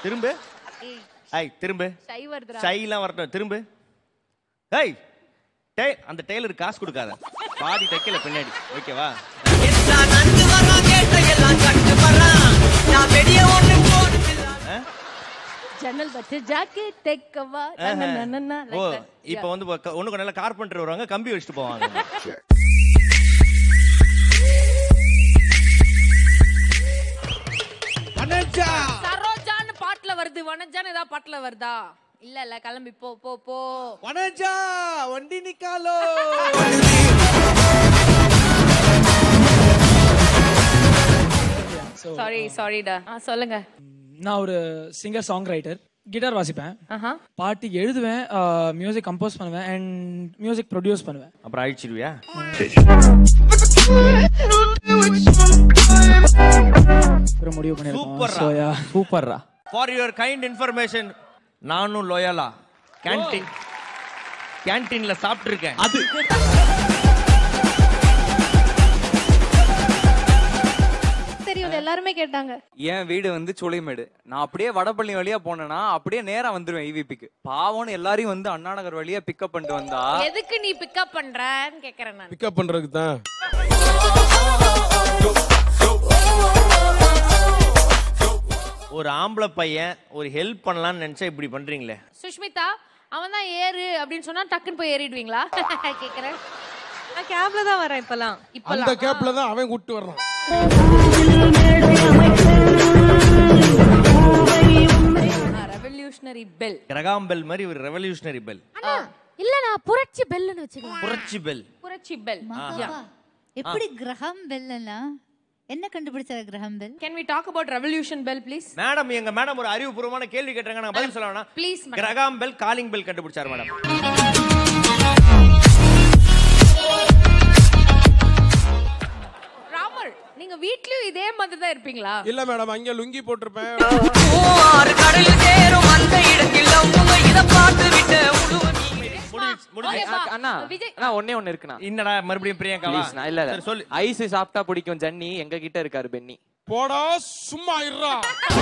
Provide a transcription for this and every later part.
திரும்ப ஏய் ஐய் திரும்ப ஷை வருதுடா ஷைலாம் வரட்டும் திரும்ப ஏய் டே அந்த டெய்லர் காசு கொடுக்காத பாதி தைக்கல பின்னாடி ஓகேவா ஆ? ஜன்னல் வச்சு ஜாக்கெட் தைக்கவா நனனனன, ஓ like that. இப்போ வந்து ஒண்ணு கொஞ்சம் நல்லா கார்பெண்டர் வருவாங்க கம்பி வச்சுட்டு போவாங்க சரோஜான்னு பாட்டுல வருது வனஜான்னு ஏதாவது பாட்டுல வருதா இல்ல இல்ல கிளம்பி போ போ போ வனஜா வண்டி நிக்காலோ சாரி சாரிடா ஆ சொல்லுங்க நான் ஒரு சிங்கர் சாங் ரைட்டர் கிட்டார் வாசிப்பேன் ஆஹா பாட்டு எழுதுவேன் மியூசிக் கம்போஸ் பண்ணுவேன் அண்ட் மியூசிக் ப்ரொடியூஸ் பண்ணுவேன் அப்புறம் அழிச்சிடுவியா அப்புறம் முடிவு பண்ணிருக்கோம் சூப்பர்ரா. ஸோ யா சூப்பர்ரா for your kind information Loyola லோயலா கேன்டீன் கேன்டீன்ல சாப்பிட்டுருக்கேன் அது தெரியும் எல்லாருமே கேட்டாங்க என் வீடு வந்து சுளைமேடு நான் அப்படியே வடபள்ளி வழியா போனேன்னா அப்படியே நேரா வந்துருவேன் இவிபிக்கு பாவம்னு எல்லாரையும் வந்து அண்ணா நகர் வழியா பிக்கப் பண்ணிட்டு வந்தா எதுக்கு நீ பிக்கப் பண்றன்னு கேக்குறேன் நான் பிக்கப் பண்றதுக்கு தான் ஒரு ஆம்பளை பையன் ஒரு ஹெல்ப் பண்ணலாம்னு நினைச்சா இப்படி பண்றீங்களே சுஷ்மிதா அவன் தான் ஏறு அப்படின்னு சொன்னா டக்குன்னு போய் ஏறிடுவீங்களா கேக்குறேன் நான் கேப்ல தான் வரேன் இப்பெல்லாம் அந்த இப்பெல்லாம் கேப்ல தான் அவன் கூட்டு வர்றான் ரெவல்யூஷனரி பெல் கிரகாம் பெல் மாதிரி ஒரு ரெவல்யூஷனரி பெல் இல்ல நான் புரட்சி பெல்லுன்னு வச்சுக்கோங்க புரட்சி பெல் புரட்சி பெல் எப்படி கிரகம் பெல்னா என்ன கண்டுபிடிச்சாரு Graham Bell can we talk about revolution Bell please madam எங்க மேடம் ஒரு அறிவுபூர்வமான கேள்வி கேட்டாங்க நாங்க பதில் சொல்ல வேணாம் please Graham Bell calling bell கண்டுபிடிச்சாரு மேடம் ராமர் நீங்க வீட்லயும் இதே மாதிரி தான் இருப்பீங்களா இல்ல மேடம் அங்க லுங்கி போட்டிருப்பேன் முடிஞ்சிச்சு, முடிஞ்சிச்சு. ஓகேப்பா. அண்ணா விஜய் அண்ணா ஒன்னே ஒண்ணு இருக்குண்ணா என்னடா மறுபடியும் பிரியங்கா ப்ளீஸ் நான் இல்ல சரி, சொல்லு ஐஸ் சாப்பிட்டா பிடிக்கும் ஜன்னி எங்க கிட்ட இருக்காரு பென்னி போடா சும்மா இருடா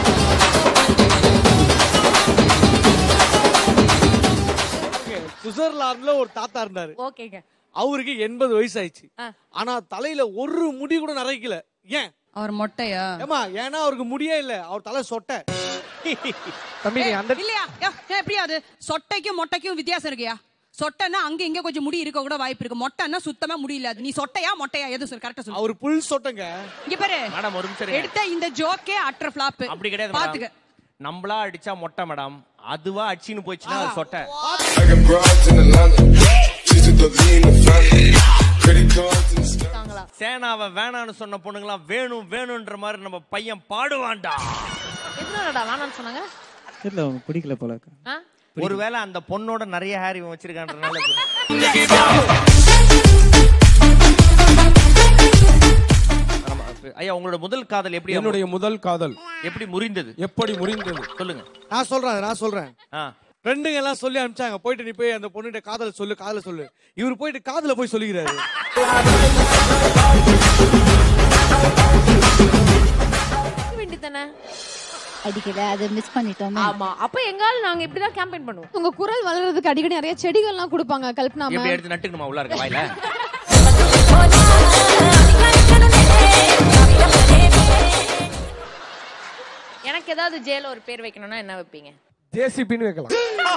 சுவிட்சர்லாந்துல ஒரு தாத்தா இருந்தாரு ஓகேங்க அவருக்கு எண்பது வயசு ஆயிடுச்சு ஆ. ஆனா தலையில ஒரு முடி கூட நரைக்கல ஏன் அவர் மொட்டையா ஏமா ஏன்னா அவருக்கு முடியே இல்ல அவர் தலை சொட்டை தம்பி நீ அந்த இல்லையா யா, ஏன் எப்படி அது சொட்டைக்கும் மொட்டைக்கும் வித்தியாசம் இருக்கியா சொட்டைன்னா அங்க இங்க கொஞ்சம் முடி இருக்க கூட வாய்ப்பு இருக்கு மொட்டைன்னா சுத்தமா முடியல அது நீ சொட்டையா மொட்டையா எது சொல்லு கரெக்டா சொல்லு அவர் புல் சொட்டைங்க இங்க பாரு மேடம் ஒரு நிமிஷம் இருங்க. எடுத்த இந்த ஜோக்கே அட்ர ஃபிளாப் அப்படி கிடையாது பாத்துக்க மேடம் நம்மளா அடிச்சா மொட்டை மேடம் அதுவா அடிச்சின்னு போயிடுச்சுன்னா அது சொட்டை I got broads in Atlanta. She's a the lean the family. Credit cards in the sky. சேனாவை வேணான்னு சொன்ன பொண்ணுங்களாம் வேணும் வேணும்ன்ற மாதிரி நம்ம பையன் பாடுவான்டா எதுனாலடா வேணாம்னு சொன்னாங்க தெரியல அவங்க பிடிக்கல போல ஆ? ஒருவேளை அந்த பொண்ணோட நிறைய ஹேர் இவன் வச்சிருக்கான்றனால இது. ஆமா, ஐயா உங்களோட முதல் காதல் எப்படி என்னுடைய முதல் காதல் எப்படி முறிந்தது எப்படி முறிந்தது சொல்லுங்க நான் சொல்றேன் நான் சொல்றேன் ஆ ஃப்ரெண்டுங்க எல்லாம் சொல்லி அனுப்பிச்சாங்க போயிட்டு நீ போய் அந்த பொண்ணுகிட்ட காதல் சொல்லு காதல சொல்லு இவர் போயிட்டு காதல போய் சொல்லிக்கிறாரு வேண்டியதானே அடிக்கல அதை மிஸ் பண்ணிட்டோமே ஆமா அப்ப எங்கால நாங்க இப்படிதான் கேம்பெயின் பண்ணுவோம் உங்க குரல் வளர்றதுக்கு அடிக்கடி நிறைய செடிகள்லாம் கொடுப்பாங்க கல்பனா எப்படி மேம் எடுத்து நட்டுக்கணுமா உள்ள இருக்க வாயில எனக்கு ஏதாவது ஜெயில ஒரு பேர் வைக்கணும்னா என்ன வைப்பீங்க ஜேசிபின்னு வைக்கலாம்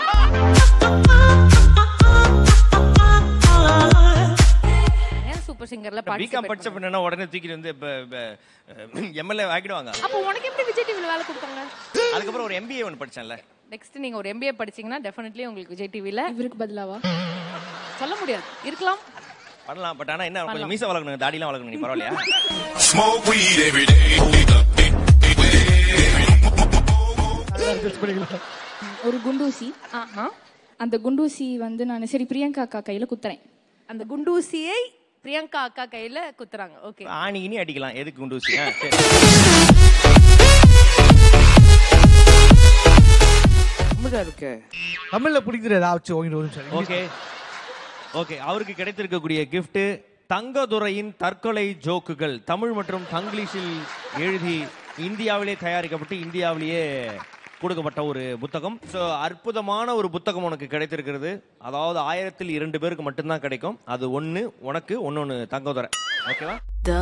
ஏன் சூப்பர் சிங்கர்ல பிகாம் படிச்ச பாட்டு பொண்ணு உடனே தூக்கிட்டு வந்து இப்ப எம்எல்ஏ ஆக்கிடுவாங்க அப்போ உனக்கு எப்படி விஜய் டிவில வேலை கொடுத்தாங்க அதுக்கப்புறம் ஒரு எம்பிஏ ஒன்று படிச்சேன்ல நெக்ஸ்ட் நீங்க ஒரு எம்பிஏ படிச்சீங்கன்னா டெஃபினெட்லி உங்களுக்கு விஜய் டிவில இவருக்கு பதிலாவா சொல்ல முடியாது இருக்கலாம் பண்ணலாம் பட் ஆனா என்ன கொஞ்சம் மீச வளர்க்கணும் தாடிலாம் வளர்க்கணும் நீ பரவாயில்லையா Smoke weed every day. ஒரு குண்டூசி ஆஹா அந்த குண்டூசி வந்து நான் சரி பிரியங்கா அக்கா கையில குத்துறேன் அந்த குண்டூசியை பிரியங்கா அக்கா கையில குத்துறாங்க ஓகே ஆணி இனி அடிக்கலாம் எதுக்கு குண்டு ஊசி ஆ, சரி. தமிழ்ல பிடிக்கிறது ஏதாச்சும் வாங்கிட்டு ஒரு நிமிஷம் ஓகே ஓகே அவருக்கு கிடைத்திருக்கக்கூடிய gift தங்கதுரையின் தற்கொலை ஜோக்குகள் தமிழ் மற்றும் தங்கிலீஷில் எழுதி இந்தியாவிலே தயாரிக்கப்பட்டு இந்தியாவிலேயே கொடுக்கப்பட்ட ஒரு புத்தகம் ஸோ அற்புதமான ஒரு புத்தகம் உனக்கு கிடைத்திருக்கிறது அதாவது ஆயிரத்தில் இரண்டு பேருக்கு மட்டும்தான் கிடைக்கும் அது ஒன்று உனக்கு ஒன்று ஒன்று தங்க தர ஓகேவா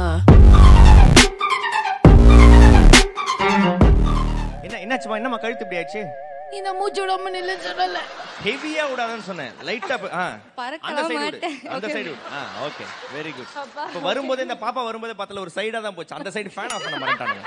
என்ன என்னாச்சுமா என்னம்மா கழுத்து இப்படி ஆச்சு இந்த மூச்சு விடாம நில்லு சொல்லல ஹெவியா விடாதன்னு சொன்னேன் லைட்டா ஆ பறக்கலாம் அந்த சைடு மாட்டேன். அந்த Okay. சைடு ஆ ஓகே வெரி குட் இப்போ வரும்போது இந்த பாப்பா வரும்போது பத்தல ஒரு சைடா தான் போச்சு அந்த சைடு ஃபேன் ஆஃப் பண்ண மாட்டானுங்க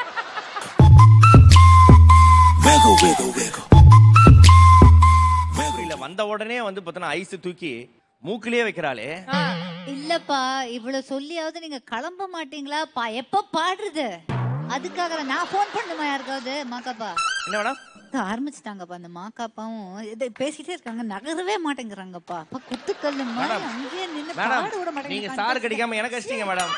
இல்ல வந்த உடனே வந்து பார்த்தனா ஐஸ் தூக்கி மூக்கிலேயே வைக்கிறாளே இல்லப்பா இவ்வளவு சொல்லியாவது நீங்க கிளம்ப மாட்டீங்களா பா எப்ப பாடுறது அதுக்காக தான் நான் ஃபோன் பண்ணுமா யாருக்காவது மாக்காப்பா என்ன மேடம் இது ஆரம்பிச்சிட்டாங்கப்பா அந்த மாக்காப்பாவும் இது பேசிட்டே இருக்காங்க நகரவே மாட்டேங்கிறாங்கப்பா அப்பா குத்துக்கல்லு மாதிரி மேடம், அங்கேயே நின்னு மேடம் பாட விட நீங்க மாட்டேங்கிறாங்க சார் கடிக்காம எனக்கு அடிச்சிட்டீங்க மேடம்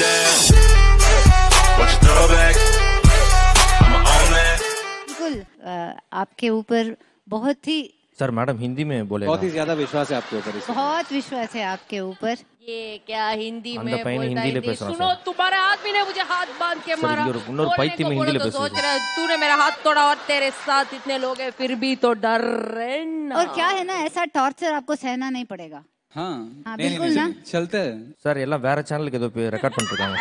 बिल्कुल अ, आपके ऊपर बहुत ही सर मैडम हिंदी में बोले बहुत ही ज्यादा विश्वास है आपके ऊपर इसमें बहुत विश्वास है आपके ऊपर ये क्या हिंदी அந்த में பையனை बोलता हिंदी है ले हिंदी? பேசுறான் सुनो तुम्हारे आदमी ने मुझे हाथ बांध के सर, मारा ये और- இன்னொரு बोलने பைத்தியம் को हिंदी बोले ले तो பேசுது. सोच रहे तूने मेरा हाथ तोड़ा और तेरे साथ इतने लोग हैं फिर भी तो डर रहे ना और क्या है ना ऐसा टॉर्चर आपको सहना नहीं पड़ेगा हाँ हाँ, नहीं, बिल्कुल नहीं, ना। नहीं, चलते हैं சார் எல்லாம் வேற சேனலுக்கு ஏதோ ரெக்கார்ட் பண்ணிட்டு இருக்காங்க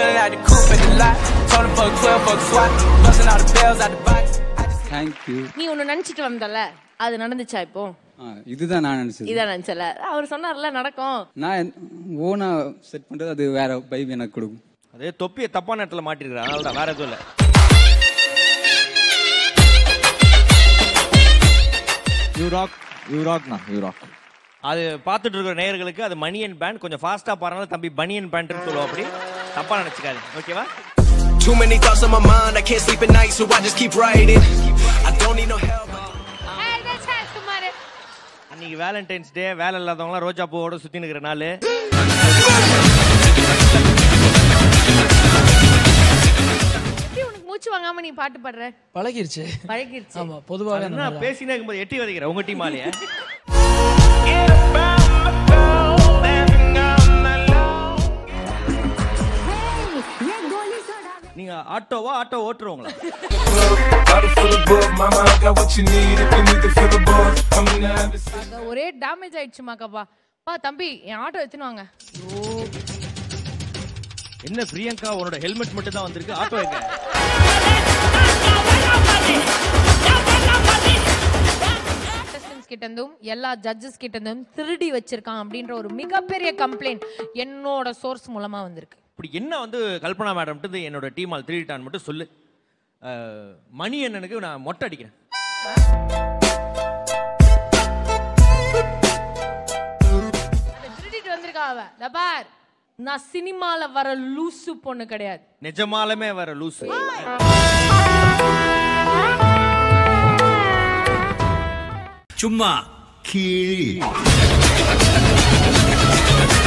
थैंक यू நீ ஒண்ணு நினைச்சிட்டு வந்தல அது நடந்துச்சா இப்போ हाँ இதுதான் நான் நினைச்சது இதான் நினைச்சல அவர் சொன்னார்ல நடக்கும் நான் ஓனா செட் பண்றது அது வேற வைப் எனக்கு கொடுக்கும் அதே தொப்பியை தப்பான இடத்துல மாட்டிருக்கிறேன் அதனால தான் வேற எதுவும் இல்லை யூ ராக் யூ ராக்னா யூ ராக் அது பார்த்துட்டு இருக்கிற நேயர்களுக்கு அது மணியன் பேண்ட் கொஞ்சம் ஃபாஸ்டா பாருங்க தம்பி பனியன் பேண்ட்னு சொல்லுவோம் அப்படி தப்பா நினைச்சுக்காது ஓகேவா Too many thoughts on my mind, I can't sleep at night, so I just keep writing. I don't need no help. இன்னைக்கு வேலண்டைன்ஸ் டே வேலை இல்லாதவங்களாம் ரோஜா பூவோட சுத்தி நிக்கிற நாள் எப்படி உனக்கு மூச்சு வாங்காம நீ பாட்டு பாடுற பழகிருச்சு பழகிருச்சு ஆமா பொதுவாகவே அந்த என்ன மாதிரி தான். பேசினே இருக்கும்போது எட்டி வதைக்கிற உங்க டீம் ஆலையா நீங்க ஆட்டோவா ஆட்டோ ஓட்டுறவங்களா Body full of book, mama, I got what you need if you need to fill the board. I'm in the habit. அங்க ஒரே டேமேஜ் ஆயிடுச்சு மாக்கப்பா பா தம்பி என் ஆட்டோ எடுத்துன்னு வாங்க என்ன பிரியங்கா உன்னோட ஹெல்மெட் மட்டும் தான் வந்திருக்கு ஆட்டோ எங்க contestants கிட்ட இருந்தும் எல்லா ஜட்ஜஸ் கிட்ட இருந்தும் திருடி வச்சிருக்கான் அப்படின்ற ஒரு மிகப்பெரிய கம்ப்ளைண்ட் என்னோட சோர்ஸ் மூலமா வந்திருக்கு இப்படி என்ன வந்து கல்பனா மேடம் என்னோட டீம் ஆள் திருடிட்டான்னு மட்டும் சொல்லு அஹ், மணி அண்ணனுக்கு நான் மொட்டை அடிக்கிறேன் அதை திருடிட்டு வந்திருக்கா அவ இதோ பார் நான் சினிமால வர லூசு பொண்ணு கிடையாது நிஜமாலுமே வர லூசு சும்மா கீழ்